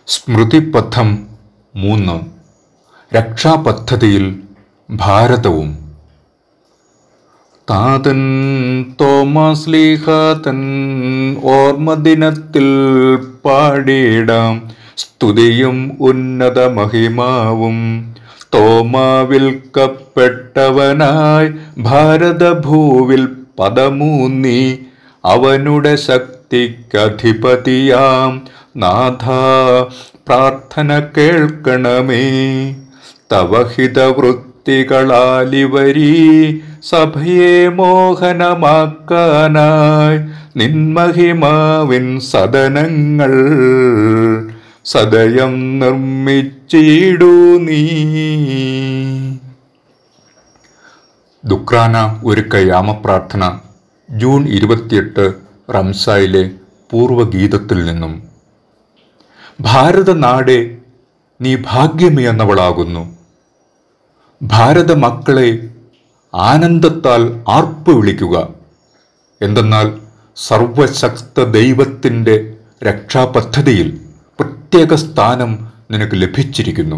സ്മൃതിപഥം മൂന്ന് രക്ഷാപദ്ധതിയിൽ ഭാരതവും താതൻ തോമസ് ലീഹാതൻ ഓർമ്മദിനത്തിൽ പാടിയിടാം സ്തുതിയും ഉന്നത മഹിമാവും തോമാവിൽക്കപ്പെട്ടവനായി ഭാരതഭൂവിൽ പദമൂന്നി അവനുടെ ശക്തിക്കധിപതിയാം നാഥ പ്രാർത്ഥന കേൾക്കണമേ തവഹിതവൃത്തികളാലിവരീ സഭയെ മോഹനമാക്കാനായി നിന്മഹിമാവിൻ സദനങ്ങൾ സദയം നിർമ്മിച്ചിടൂ നീ ദുക്രാന ഒരുക്ക യാമപ്രാർത്ഥന ജൂൺ ഇരുപത്തിയെട്ട് റംസായിലെ പൂർവഗീതത്തിൽ നിന്നും ഭാരതനാടെ നീ ഭാഗ്യമിയെന്നവളാകുന്നു ഭാരത മക്കളെ ആനന്ദത്താൽ ആർപ്പ് വിളിക്കുക എന്തെന്നാൽ സർവശക്ത ദൈവത്തിൻ്റെ രക്ഷാപദ്ധതിയിൽ പ്രത്യേക സ്ഥാനം നിനക്ക് ലഭിച്ചിരിക്കുന്നു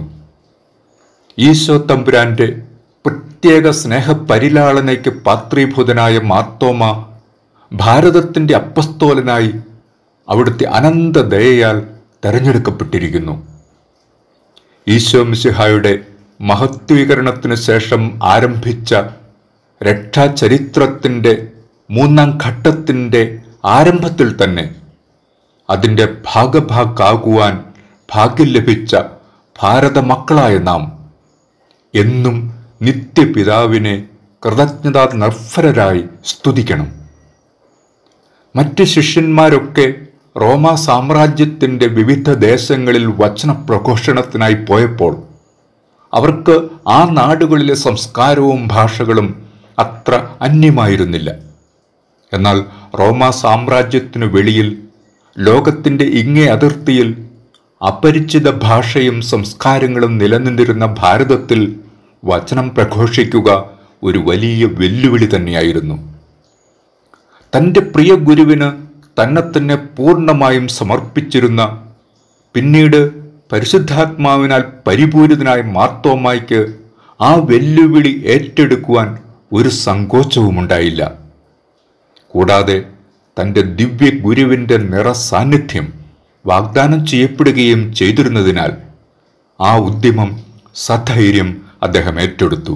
ഈശോ തമ്പുരാന്റെ പ്രത്യേക സ്നേഹപരിലാളനയ്ക്ക് പാത്രീഭൂതനായ മാർത്തോമ ഭാരതത്തിൻ്റെ അപ്പസ്തോലനായി അവിടുത്തെ അനന്ത ദയയാൽ തെരഞ്ഞെടുക്കപ്പെട്ടിരിക്കുന്നു ഈശോ മിശിഹായുടെ മഹത്വീകരണത്തിന് ശേഷം ആരംഭിച്ച രക്ഷാചരിത്രത്തിൻ്റെ മൂന്നാം ഘട്ടത്തിൻ്റെ ആരംഭത്തിൽ തന്നെ അതിൻ്റെ ഭാഗഭാക്കാകുവാൻ ഭാഗ്യം ലഭിച്ച ഭാരത മക്കളായ നാം എന്നും നിത്യപിതാവിനെ കൃതജ്ഞതാ നിർഭരരായി സ്തുതിക്കണം മറ്റ് ശിഷ്യന്മാരൊക്കെ റോമാ സാമ്രാജ്യത്തിൻ്റെ വിവിധ ദേശങ്ങളിൽ വചന പ്രഘോഷണത്തിനായി പോയപ്പോൾ അവർക്ക് ആ നാടുകളിലെ സംസ്കാരവും ഭാഷകളും അത്ര അന്യമായിരുന്നില്ല എന്നാൽ റോമാ സാമ്രാജ്യത്തിനു വെളിയിൽ ലോകത്തിൻ്റെ ഇങ്ങേ അതിർത്തിയിൽ അപരിചിത ഭാഷയും സംസ്കാരങ്ങളും നിലനിന്നിരുന്ന ഭാരതത്തിൽ വചനം പ്രഘോഷിക്കുക ഒരു വലിയ വെല്ലുവിളി തന്നെയായിരുന്നു തൻ്റെ പ്രിയ ഗുരുവിന് തന്നെ തന്നെ പൂർണ്ണമായും സമർപ്പിച്ചിരുന്ന പിന്നീട് പരിശുദ്ധാത്മാവിനാൽ പരിപൂരിതനായ മാർത്തോമായ്ക്ക് ആ വെല്ലുവിളി ഏറ്റെടുക്കുവാൻ ഒരു സങ്കോചവുമുണ്ടായില്ല കൂടാതെ തൻ്റെ ദിവ്യ ഗുരുവിൻ്റെ നിറസാന്നിധ്യം വാഗ്ദാനം ചെയ്യപ്പെടുകയും ചെയ്തിരുന്നതിനാൽ ആ ഉദ്യമം സധൈര്യം അദ്ദേഹം ഏറ്റെടുത്തു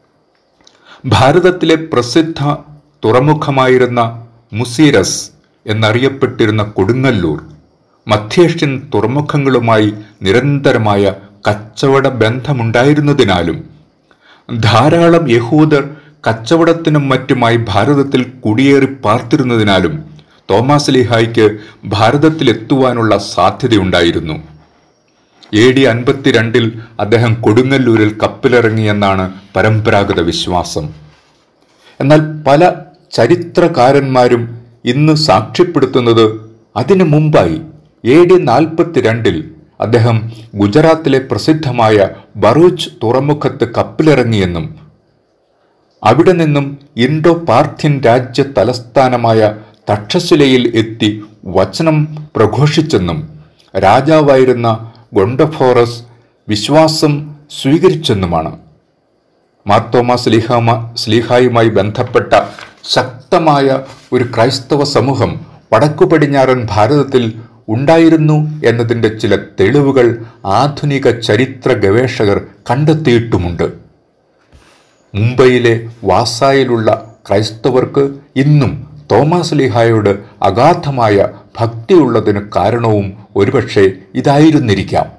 ഭാരതത്തിലെ പ്രസിദ്ധ തുറമുഖമായിരുന്ന മുസീരസ് എന്നറിയപ്പെട്ടിരുന്ന കൊടുങ്ങല്ലൂർ മധ്യേഷ്യൻ തുറമുഖങ്ങളുമായി നിരന്തരമായ കച്ചവട ബന്ധമുണ്ടായിരുന്നതിനാലും ധാരാളം യഹൂദർ കച്ചവടത്തിനും മറ്റുമായി ഭാരതത്തിൽ കുടിയേറി പാർത്തിരുന്നതിനാലും തോമസ് ലീഹായ്ക്ക് ഭാരതത്തിലെത്തുവാനുള്ള സാധ്യതയുണ്ടായിരുന്നു എ ഡി അൻപത്തിരണ്ടിൽ അദ്ദേഹം കൊടുങ്ങല്ലൂരിൽ കപ്പിലിറങ്ങിയെന്നാണ് പരമ്പരാഗത വിശ്വാസം എന്നാൽ പല ചരിത്രകാരന്മാരും ഇന്ന് സാക്ഷ്യപ്പെടുത്തുന്നത് അതിനു മുമ്പായി എ ഡി നാൽപ്പത്തിരണ്ടിൽ അദ്ദേഹം ഗുജറാത്തിലെ പ്രസിദ്ധമായ ബറൂച്ച് തുറമുഖത്ത് കപ്പിലിറങ്ങിയെന്നും അവിടെ നിന്നും ഇൻഡോ പാർത്ഥ്യൻ രാജ്യ തലസ്ഥാനമായ തക്ഷശിലയിൽ എത്തി വചനം പ്രഘോഷിച്ചെന്നും രാജാവായിരുന്ന ഗൊണ്ടഫോറസ് വിശ്വാസം സ്വീകരിച്ചെന്നുമാണ് മാർത്തോമ സ്ലീഹാമ സ്ലീഹായുമായി ബന്ധപ്പെട്ട ശക്തമായ ഒരു ക്രൈസ്തവ സമൂഹം വടക്കു പടിഞ്ഞാറൻ ഭാരതത്തിൽ ഉണ്ടായിരുന്നു എന്നതിൻ്റെ ചില തെളിവുകൾ ആധുനിക ചരിത്ര ഗവേഷകർ കണ്ടെത്തിയിട്ടുമുണ്ട് മുംബൈയിലെ വാസായിലുള്ള ക്രൈസ്തവർക്ക് ഇന്നും തോമസ് ലിഹായോട് അഗാധമായ ഭക്തിയുള്ളതിന് കാരണവും ഒരുപക്ഷെ ഇതായിരുന്നിരിക്കാം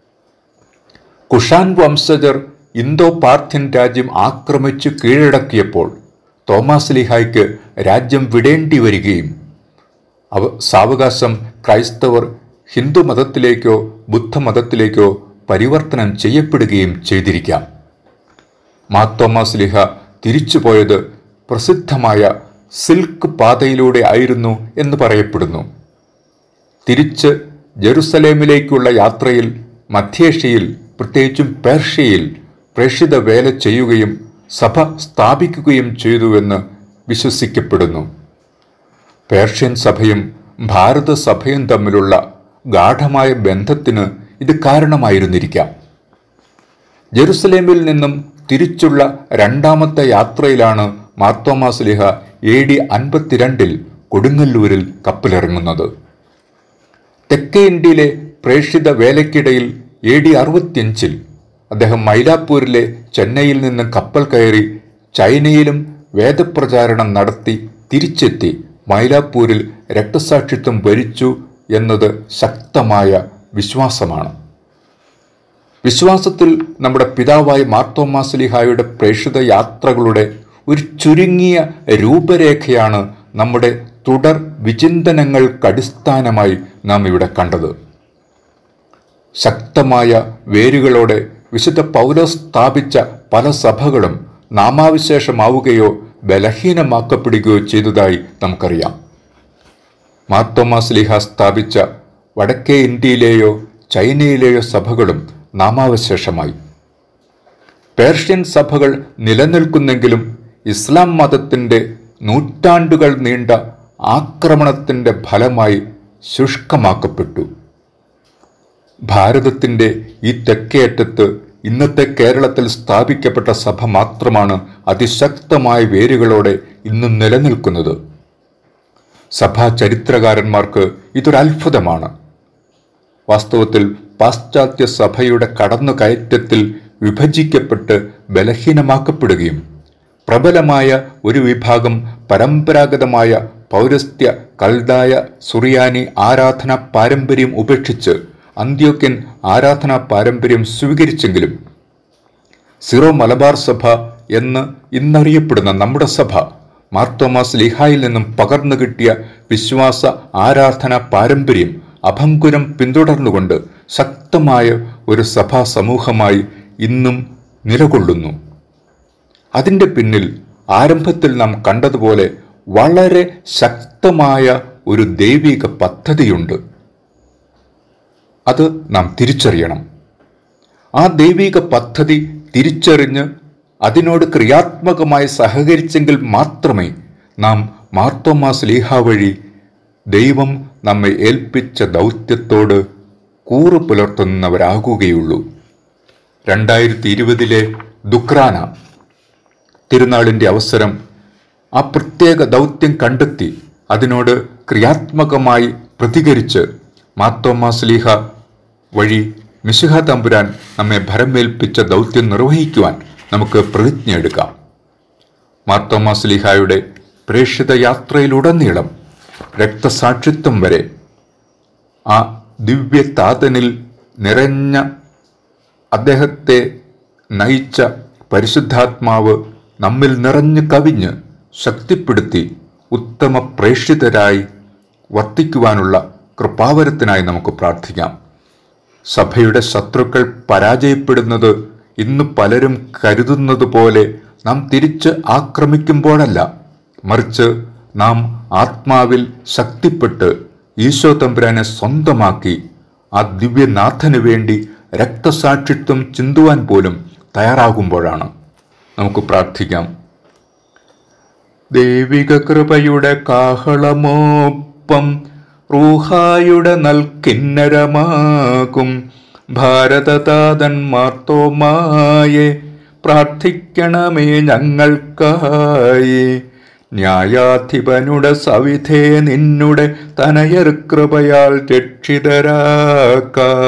കുഷാൻ വംശജർ ഇന്തോ പാർത്ഥ്യൻ രാജ്യം ആക്രമിച്ചു കീഴടക്കിയപ്പോൾ തോമസ് ലിഹായ്ക്ക് രാജ്യം വിടേണ്ടി വരികയും അവ സാവകാശം ക്രൈസ്തവർ ഹിന്ദു മതത്തിലേക്കോ ബുദ്ധമതത്തിലേക്കോ പരിവർത്തനം ചെയ്യപ്പെടുകയും ചെയ്തിരിക്കാം മാത്തോമാസ് ലിഹ തിരിച്ചുപോയത് പ്രസിദ്ധമായ സിൽക്ക് പാതയിലൂടെ ആയിരുന്നു എന്ന് പറയപ്പെടുന്നു തിരിച്ച് ജെറുസലേമിലേക്കുള്ള യാത്രയിൽ മധ്യേഷ്യയിൽ പ്രത്യേകിച്ചും പേർഷ്യയിൽ പ്രേക്ഷിത വേല ചെയ്യുകയും സഭ സ്ഥാപിക്കുകയും ചെയ്തുവെന്ന് വിശ്വസിക്കപ്പെടുന്നു പേർഷ്യൻ സഭയും ഭാരത സഭയും തമ്മിലുള്ള ഗാഠമായ ബന്ധത്തിന് ഇത് കാരണമായിരുന്നിരിക്കാം ജെറുസലേമിൽ നിന്നും തിരിച്ചുള്ള രണ്ടാമത്തെ യാത്രയിലാണ് മാർത്തോമാസ്ലിഹ എ ഡി അൻപത്തിരണ്ടിൽ കൊടുങ്ങല്ലൂരിൽ കപ്പലിറങ്ങുന്നത് തെക്കേ ഇന്ത്യയിലെ പ്രേക്ഷിത വേലയ്ക്കിടയിൽ എ ഡി അറുപത്തിയഞ്ചിൽ അദ്ദേഹം മൈലാപ്പൂരിലെ ചെന്നൈയിൽ നിന്ന് കപ്പൽ കയറി ചൈനയിലും വേദപ്രചാരണം നടത്തി തിരിച്ചെത്തി മൈലാപ്പൂരിൽ രക്തസാക്ഷിത്വം വരിച്ചു എന്നത് ശക്തമായ വിശ്വാസമാണ് വിശ്വാസത്തിൽ നമ്മുടെ പിതാവായ മാർത്തോമാസ്ലിഹായുടെ പ്രേക്ഷിത യാത്രകളുടെ ഒരു ചുരുങ്ങിയ രൂപരേഖയാണ് നമ്മുടെ തുടർ വിചിന്തനങ്ങൾക്കടിസ്ഥാനമായി നാം ഇവിടെ കണ്ടത് ശക്തമായ വേരുകളോടെ വിശുദ്ധ പൗലോസ് സ്ഥാപിച്ച പല സഭകളും നാമാവിശേഷമാവുകയോ ബലഹീനമാക്കപ്പെടുകയോ ചെയ്തതായി നമുക്കറിയാം മാർത്തോമാസ്ലിഹ സ്ഥാപിച്ച വടക്കേ ഇന്ത്യയിലെയോ ചൈനയിലെയോ സഭകളും നാമാവശേഷമായി പേർഷ്യൻ സഭകൾ നിലനിൽക്കുന്നെങ്കിലും ഇസ്ലാം മതത്തിൻ്റെ നൂറ്റാണ്ടുകൾ നീണ്ട ആക്രമണത്തിൻ്റെ ഫലമായി ശുഷ്കമാക്കപ്പെട്ടു ഭാരതത്തിൻ്റെ ഈ തെക്കേയറ്റത്ത് ഇന്നത്തെ കേരളത്തിൽ സ്ഥാപിക്കപ്പെട്ട സഭ മാത്രമാണ് അതിശക്തമായ വേരുകളോടെ ഇന്നും നിലനിൽക്കുന്നത് സഭാ ചരിത്രകാരന്മാർക്ക് ഇതൊരു അത്ഭുതമാണ് വാസ്തവത്തിൽ പാശ്ചാത്യ സഭയുടെ കടന്നുകയറ്റത്തിൽ വിഭജിക്കപ്പെട്ട് ബലഹീനമാക്കപ്പെടുകയും പ്രബലമായ ഒരു വിഭാഗം പരമ്പരാഗതമായ പൗരസ്ത്യ കൽദായ സുറിയാനി ആരാധനാ പാരമ്പര്യം ഉപേക്ഷിച്ച് അന്ത്യോക്യൻ ആരാധനാ പാരമ്പര്യം സ്വീകരിച്ചെങ്കിലും സിറോ മലബാർ സഭ എന്ന് ഇന്നറിയപ്പെടുന്ന നമ്മുടെ സഭ മാർത്തോമാസ് ലിഹായിൽ നിന്നും പകർന്നു കിട്ടിയ വിശ്വാസ ആരാധന പാരമ്പര്യം അഭംകുരം പിന്തുടർന്നുകൊണ്ട് ശക്തമായ ഒരു സഭാ സമൂഹമായി ഇന്നും നിലകൊള്ളുന്നു അതിൻ്റെ പിന്നിൽ ആരംഭത്തിൽ നാം കണ്ടതുപോലെ വളരെ ശക്തമായ ഒരു ദൈവിക പദ്ധതിയുണ്ട് അത് നാം തിരിച്ചറിയണം ആ ദൈവിക പദ്ധതി തിരിച്ചറിഞ്ഞ് അതിനോട് ക്രിയാത്മകമായി സഹകരിച്ചെങ്കിൽ മാത്രമേ നാം മാർത്തോമാസ് ലീഹ വഴി ദൈവം നമ്മെ ഏൽപ്പിച്ച ദൗത്യത്തോട് കൂറു പുലർത്തുന്നവരാകുകയുള്ളൂ രണ്ടായിരത്തി ഇരുപതിലെ ദുക്രാന തിരുനാളിൻ്റെ അവസരം ആ പ്രത്യേക ദൗത്യം കണ്ടെത്തി അതിനോട് ക്രിയാത്മകമായി പ്രതികരിച്ച് മാത്തോമാസ് ലീഹ വഴി മിശിഹ തമ്പുരാൻ നമ്മെ ഭരമേൽപ്പിച്ച ദൗത്യം നിർവഹിക്കുവാൻ നമുക്ക് പ്രതിജ്ഞ എടുക്കാം മാർത്തോമാസ് ലീഹായുടെ പ്രേക്ഷിത യാത്രയിലുടനീളം രക്തസാക്ഷിത്വം വരെ ആ ദിവ്യതാതനിൽ നിറഞ്ഞ അദ്ദേഹത്തെ നയിച്ച പരിശുദ്ധാത്മാവ് നമ്മിൽ നിറഞ്ഞു കവിഞ്ഞ് ശക്തിപ്പെടുത്തി ഉത്തമ പ്രേക്ഷിതരായി വർത്തിക്കുവാനുള്ള കൃപാവരത്തിനായി നമുക്ക് പ്രാർത്ഥിക്കാം സഭയുടെ ശത്രുക്കൾ പരാജയപ്പെടുന്നത് ഇന്ന് പലരും കരുതുന്നത് പോലെ നാം തിരിച്ച് ആക്രമിക്കുമ്പോഴല്ല മറിച്ച് നാം ആത്മാവിൽ ശക്തിപ്പെട്ട് ഈശോ തമ്പുരാനെ സ്വന്തമാക്കി ആ ദിവ്യനാഥന് വേണ്ടി രക്തസാക്ഷിത്വം ചിന്തുവാൻ പോലും തയ്യാറാകുമ്പോഴാണ് നമുക്ക് പ്രാർത്ഥിക്കാം ദൈവിക കൃപയുടെ കാഹളമോപ്പം റൂഹായുടെ നൽകിന്നരമാകും ഭാരതതാതൻ മാർത്തോമായെ പ്രാർത്ഥിക്കണമേ ഞങ്ങൾക്കായി ന്യായാധിപനുടെ സവിധേ നിന്നുടെ തനയർ കൃപയാൽ രക്ഷിതരാക്കാൻ